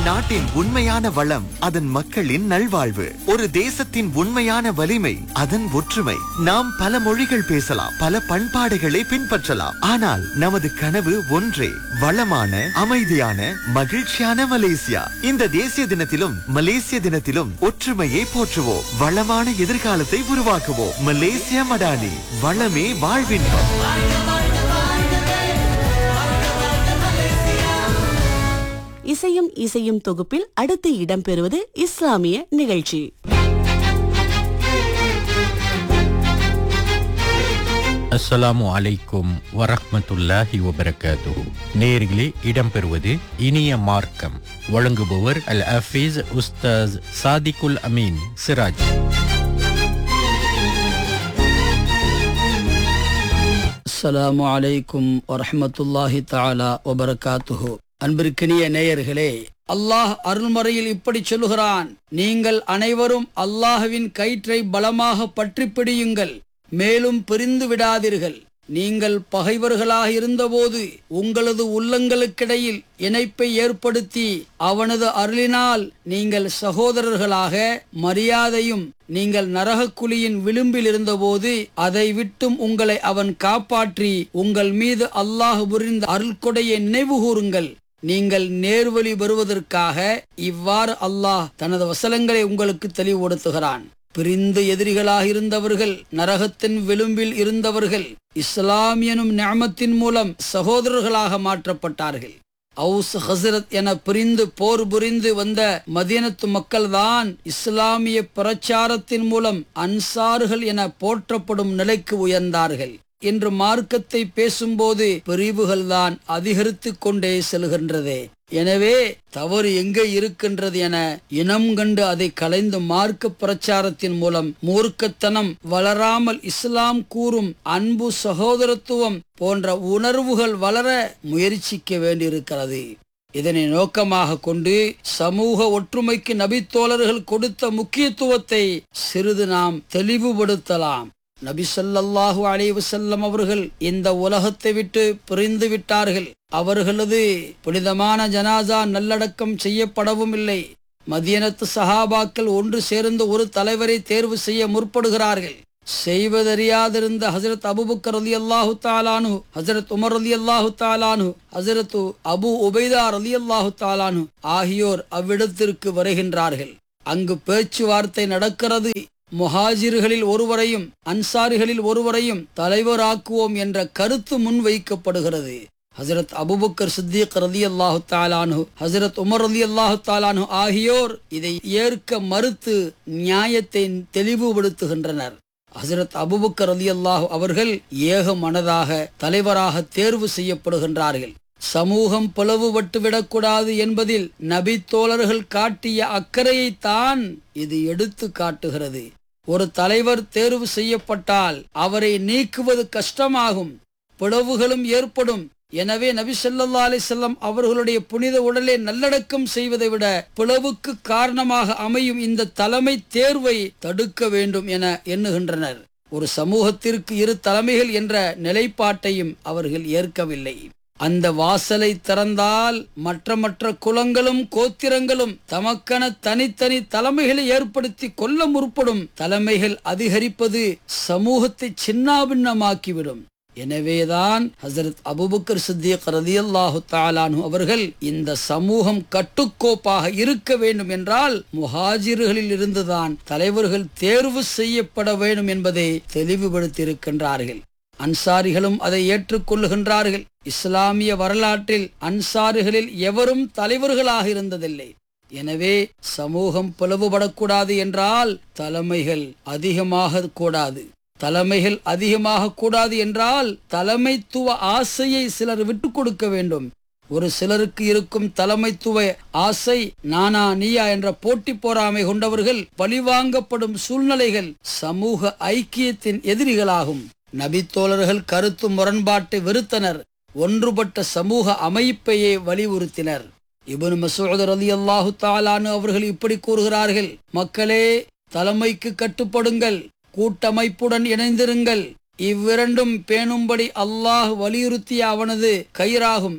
நாட்டின் உண்மையான வளம் அதன் மக்களின் நல்வாழ்வு ஒரு தேசத்தின் உண்மையான வலிமை அதன் ஒற்றுமை நாம் பல மொழிகள் பேசலாம் பல பண்பாடுகளை பின்பற்றலாம் ஆனால் நமது கனவு ஒன்றே வளமான அமைதியான மகிழ்ச்சியான மலேசியா இந்த தேசிய தினத்திலும் மலேசிய தினத்திலும் ஒற்றுமையை போற்றுவோம் வளமான எதிர்காலத்தை உருவாக்குவோம் மலேசியா மடானி வளமே வாழ்வின்பம் இசையும் இசையும் தொகுப்பில் அடுத்து இடம்பெறுவது இஸ்லாமிய நிகழ்ச்சி அஸ்ஸலாமு அலைக்கும் வரஹ்மத்துல்லாஹி வபரகாத்துஹு நேர்களே இடம்பெறுவது இனிய மார்க்கம் வழங்குபவர் அல் அஃபீஸ் உஸ்தாஸ் சாதிகுல் அமீன் சிராஜ் அஸ்ஸலாமு அலைக்கும் வரஹ்மத்துல்லாஹி தஆலா வபரகாத்துஹு அன்பிற்கினிய நேயர்களே அல்லாஹ் அருள்மறையில் இப்படி சொல்லுகிறான் நீங்கள் அனைவரும் அல்லாஹ்வின் கயிற்றை பலமாக பற்றிப் பிடியுங்கள் மேலும் பிரிந்து விடாதீர்கள் நீங்கள் பகைவர்களாக இருந்தபோது உங்களது உள்ளங்களுக்கிடையில் இணைப்பை ஏற்படுத்தி அவனது அருளினால் நீங்கள் சகோதரர்களாக மரியாதையும் நீங்கள் நரகக்குழியின் விளிம்பில் இருந்தபோது அதை விட்டும் உங்களை அவன் காப்பாற்றி உங்கள் மீது அல்லாஹ் புரிந்த அருள்கொடையை நினைவு கூறுங்கள் நீங்கள் நேர்வழி பெறுவதற்காக இவ்வாறு அல்லாஹ் தனது வசனங்களை உங்களுக்கு தெளிவுபடுத்துகிறான் பிரிந்து எதிரிகளாக இருந்தவர்கள் நரகத்தின் விளிம்பில் இருந்தவர்கள் இஸ்லாம் எனும் ஞாமத்தின் மூலம் சகோதரர்களாக மாற்றப்பட்டார்கள் அவுஸ் ஹசரத் என பிரிந்து போர் புரிந்து வந்த மதீனத்து மக்கள்தான் இஸ்லாமிய பிரச்சாரத்தின் மூலம் அன்சார்கள் என போற்றப்படும் நிலைக்கு உயர்ந்தார்கள் என்று மார்க்கத்தை பேசும்போது பிரிவுகள் தான் அதிகரித்து கொண்டே செல்கின்றதே எனவே தவறு எங்கே இருக்கின்றது என இனம் கண்டு அதை கலைந்து மார்க்க பிரச்சாரத்தின் மூலம் மூர்க்கத்தனம் வளராமல் இஸ்லாம் கூறும் அன்பு சகோதரத்துவம் போன்ற உணர்வுகள் வளர முயற்சிக்க வேண்டியிருக்கிறது இதனை நோக்கமாக கொண்டு சமூக ஒற்றுமைக்கு நபித்தோழர்கள் கொடுத்த முக்கியத்துவத்தை சிறிது நாம் தெளிவுபடுத்தலாம் நபி ஸல்லல்லாஹு அலைஹி வஸல்லம் அவர்கள் இந்த உலகத்தை விட்டு பிரிந்து விட்டார்கள் அவர்களது புனிதமான ஜனாசா நல்லடக்கம் செய்யப்படவும் இல்லை மதியனத்து சஹாபாக்கள் ஒன்று சேர்ந்து ஒரு தலைவரை தேர்வு செய்ய முற்படுகிறார்கள் செய்வதறியாதிருந்த ஹசரத் அபுபக்கர் ரலி அல்லாஹு தாலானு ஹசரத் உமர் ரலி அல்லாஹு தாலானு ஹசரத் அபு உபைதா ரலி அல்லாஹு தாலானு ஆகியோர் அவ்விடத்திற்கு வருகின்றார்கள் அங்கு பேச்சுவார்த்தை நடக்கிறது முஹாஜிர்களில் ஒருவரையும் அன்சாரிகளில் ஒருவரையும் தலைவராக்குவோம் என்ற கருத்து முன்வைக்கப்படுகிறது ஹசரத் அபுபக்கர் சித்திக் ரதி அல்லாஹு தாலானு ஹசரத் உமர் ரதி அல்லாஹு தாலானு ஆகியோர் இதை ஏற்க மறுத்து நியாயத்தை தெளிவுபடுத்துகின்றனர் ஹசரத் அபுபக்கர் ரதி அல்லாஹு அவர்கள் ஏக மனதாக தலைவராக தேர்வு செய்யப்படுகின்றார்கள் சமூகம் பிளவுபட்டு விடக்கூடாது என்பதில் நபி தோழர்கள் காட்டிய அக்கறையைத்தான் இது எடுத்து காட்டுகிறது ஒரு தலைவர் தேர்வு செய்யப்பட்டால் அவரை நீக்குவது கஷ்டமாகும் பிளவுகளும் ஏற்படும் எனவே நபி ஸல்லல்லாஹு அலைஹி வஸல்லம் அவர்களுடைய புனித உடலை நல்லடக்கம் செய்வதை விட பிளவுக்கு காரணமாக அமையும் இந்த தலைமை தேர்வை தடுக்க வேண்டும் என எண்ணுகின்றனர் ஒரு சமூகத்திற்கு இரு தலைமைகள் என்ற நிலைப்பாட்டையும் அவர்கள் ஏற்கவில்லை அந்த வாசலை திறந்தால் மற்ற மற்ற குலங்களும் கோத்திரங்களும் தமக்கென தனித்தனி தலைமைகளை ஏற்படுத்தி கொள்ள முற்படும் தலைமைகள் அதிகரிப்பது சமூகத்தை சின்னாபின்னமாக்கிவிடும் எனவேதான் ஹசரத் அபுபக்கர் சித்திக் ரதியல்லாஹு தாலானு அவர்கள் இந்த சமூகம் கட்டுக்கோப்பாக இருக்க வேண்டும் என்றால் முஹாஜிர்களில் இருந்துதான் தலைவர்கள் தேர்வு செய்யப்பட வேண்டும் என்பதை தெளிவுபடுத்தியிருக்கின்றார்கள் அன்சாரிகளும் அதை ஏற்றுக்கொள்ளுகின்றார்கள் இஸ்லாமிய வரலாற்றில் அன்சாரிகளில் எவரும் தலைவர்களாக இருந்ததில்லை எனவே சமூகம் பிளவுபடக்கூடாது என்றால் தலைமைகள் அதிகமாக கூடாது தலைமைகள் அதிகமாக கூடாது என்றால் தலைமைத்துவ ஆசையை சிலர் விட்டு கொடுக்க வேண்டும் ஒரு சிலருக்கு இருக்கும் தலைமைத்துவ ஆசை நானா நீயா என்ற போட்டி போராமை கொண்டவர்கள் பழிவாங்கப்படும் சூழ்நிலைகள் சமூக ஐக்கியத்தின் எதிரிகளாகும் நபித்தோழர்கள் கருத்து முரண்பாட்டை வெறுத்தனர் ஒன்றுபட்ட சமூக அமைப்பையே வலியுறுத்தினர் இபனு மசூத் ரலி அல்லாஹு தாலானு அவர்கள் இப்படி கூறுகிறார்கள் மக்களே தலைமைக்கு கட்டுப்படுங்கள் கூட்டமைப்புடன் இணைந்திருங்கள் இவ்விரண்டும் பேணும்படி அல்லாஹ் வலியுறுத்திய அவனது கயிறாகும்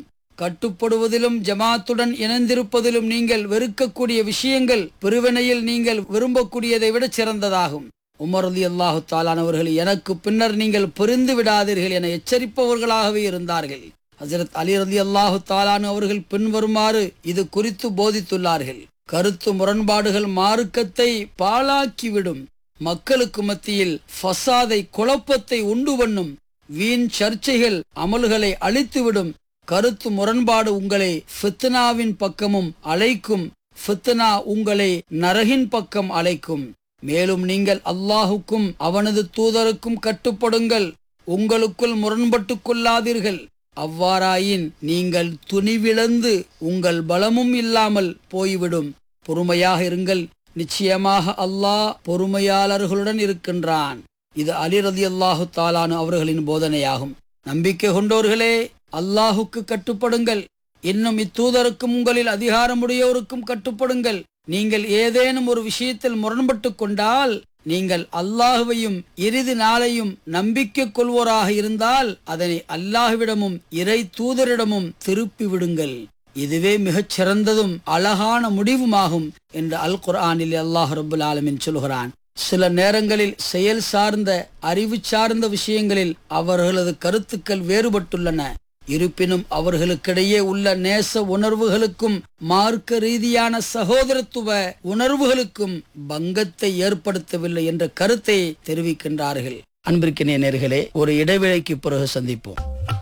கட்டுப்படுவதிலும் ஜமாத்துடன் இணைந்திருப்பதிலும் நீங்கள் வெறுக்கக்கூடிய விஷயங்கள் பிரிவினையில் நீங்கள் விரும்பக்கூடியதை விட சிறந்ததாகும் உமர் ரலி அல்லாஹு தாலானவர்கள் எனக்கு பின்னர் நீங்கள் புரிந்து விடாதீர்கள் என எச்சரிப்பவர்களாகவே இருந்தார்கள் ஹசரத் அலி ரலி அல்லாஹு தாலானு அவர்கள் பின்வருமாறு இது குறித்து போதித்துள்ளார்கள் கருத்து முரண்பாடுகள் மார்க்கத்தை பாழாக்கிவிடும் மக்களுக்கு மத்தியில் ஃபசாதை குழப்பத்தை உண்டு பண்ணும் வீண் சர்ச்சைகள் அமல்களை அழித்துவிடும் கருத்து முரண்பாடு உங்களை ஃபித்னாவின் பக்கமும் அழைக்கும் ஃபித்னா உங்களை நரகின் பக்கம் அழைக்கும் மேலும் நீங்கள் அல்லாஹுக்கும் அவனது தூதருக்கும் கட்டுப்படுங்கள் உங்களுக்குள் முரண்பட்டுக் கொள்ளாதீர்கள் அவ்வாறாயின் நீங்கள் துணிவிழந்து உங்கள் பலமும் இல்லாமல் போய்விடும் பொறுமையாக இருங்கள் நிச்சயமாக அல்லாஹ் பொறுமையாளர்களுடன் இருக்கின்றான் இது அலி ரதி அல்லாஹு தாலானு அவர்களின் போதனையாகும் நம்பிக்கை கொண்டோர்களே அல்லாஹுக்கு கட்டுப்படுங்கள் இன்னும் இத்தூதருக்கும் உங்களில் அதிகாரமுடையோருக்கும் கட்டுப்படுங்கள் நீங்கள் ஏதேனும் ஒரு விஷயத்தில் முரண்பட்டு கொண்டால் நீங்கள் அல்லாஹுவையும் இறுதி நாளையும் நம்பிக்கை கொள்வோராக இருந்தால் அதனை அல்லாஹுவிடமும் இறை தூதரிடமும் திருப்பி விடுங்கள் இதுவே மிகச் சிறந்ததும் அழகான முடிவுமாகும் என்று அல் குர்ஆனில் அல்லாஹ் ரபுல் ஆலமின் சொல்கிறான் சில நேரங்களில் செயல் சார்ந்த அறிவு சார்ந்த விஷயங்களில் அவர்களது கருத்துக்கள் வேறுபட்டுள்ளன இருப்பினும் அவர்களுக்கிடையே உள்ள நேச உணர்வுகளுக்கும் மார்க்க ரீதியான சகோதரத்துவ உணர்வுகளுக்கும் பங்கத்தை ஏற்படுத்தவில்லை என்ற கருத்தை தெரிவிக்கின்றார்கள் அன்பிற்கினிய நேர்களே ஒரு இடைவேளைக்கு பிறகு சந்திப்போம்